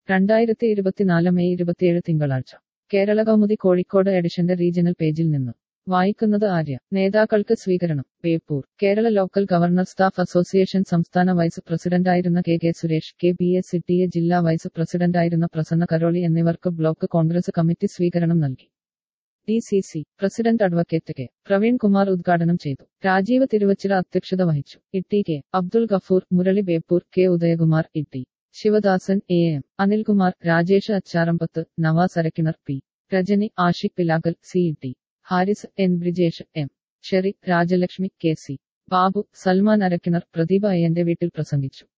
രണ്ടായിരത്തി ഇരുപത്തിനാല് മെയ് ഇരുപത്തിയേഴ് തിങ്കളാഴ്ച കേരള കൗമുദി കോഴിക്കോട് എഡിഷന്റെ റീജിയണൽ പേജിൽ നിന്ന് വായിക്കുന്നത് ആര്യ നേതാക്കൾക്ക് സ്വീകരണം Beypore Kerala local governor staff association സംസ്ഥാന വൈസ് പ്രസിഡന്റായിരുന്ന K K Suresh K B S സിറ്റിയെ ജില്ലാ വൈസ് പ്രസിഡന്റായിരുന്ന പ്രസന്ന കരോളി എന്നിവർക്ക് ബ്ലോക്ക് കോൺഗ്രസ് കമ്മിറ്റി സ്വീകരണം നൽകി D C C president advocate K Praveen Kumar ഉദ്ഘാടനം ചെയ്തു രാജീവ് തിരുവച്ചിറ അധ്യക്ഷത വഹിച്ചു Itty K Abdul Gafoor Murali Beypore K Udayakumar Itty Sivadasan A M Anilkumar Rajesh Acharambath Navas Arakkinar P Rajani Ashiq Pilakal C T Haris N Brijesh M Sherry Rajalakshmi K C Babu Salman Arakkinar Pradeepa അയ്യന്റെ വീട്ടിൽ പ്രസംഗിച്ചു